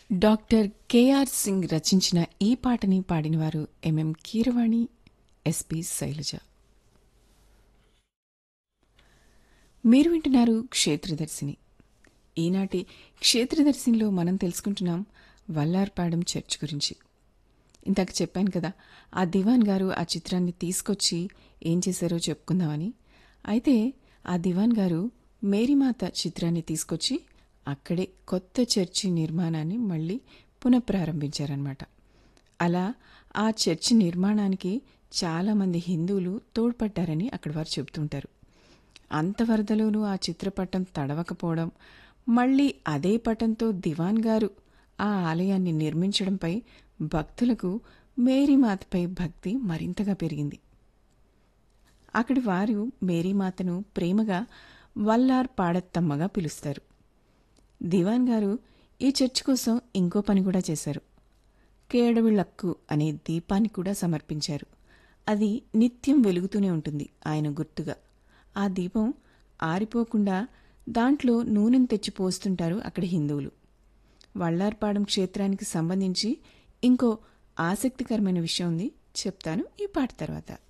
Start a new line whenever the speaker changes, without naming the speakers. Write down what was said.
doctor KR Singh రచించిన ఈ పాటని పాడినవారు ఎంఎం కీరవాణి ఎస్పి శైలజ మీరు వింటున్నారు క్షేత్రదర్శిని ఈనాటి క్షేత్రదర్శినిలో మనం తెలుసుకుంటున్నాం వల్లార్పాడం చర్చ్ గురించి ఇందాక చెప్పాను కదా ఆ దివాన్ గారు ఆ చిత్రాన్ని తీసుకొచ్చి ఏం చేశారో చెప్పుకుందామని అయితే ఆ దివాన్ గారు మేరీమాత చిత్రాన్ని తీసుకొచ్చి అక్కడే కొత్త చర్చి నిర్మాణాన్ని మళ్ళీ పునఃప్రారంభించారనమాట అలా ఆ చర్చి నిర్మాణానికి చాలామంది హిందువులు తోడ్పడ్డారని అక్కడి వారు చెబుతుంటారు అంత వరదలోనూ ఆ చిత్రపటం తడవకపోవడం మళ్ళీ అదే పటంతో దివాన్ గారు ఆ ఆలయాన్ని నిర్మించడంపై భక్తులకు మేరీమాతపై భక్తి మరింతగా పెరిగింది అక్కడి వారు మేరీమాతను ప్రేమగా వల్లార్ పాడత్తమ్మగా పిలుస్తారు దివాన్ గారు ఈ చర్చ్ కోసం ఇంకో పని కూడా చేశారు కేడవిళక్కు అనే దీపాన్ని కూడా సమర్పించారు అది నిత్యం వెలుగుతూనే ఉంటుంది ఆయన గుర్తుగా ఆ దీపం ఆరిపోకుండా దాంట్లో నూనెను తెచ్చి పోస్తుంటారు అక్కడ హిందువులు వల్లార్పాడం క్షేత్రానికి సంబంధించి ఇంకో ఆసక్తికరమైన విషయం ఉంది చెప్తాను ఈ పాట తర్వాత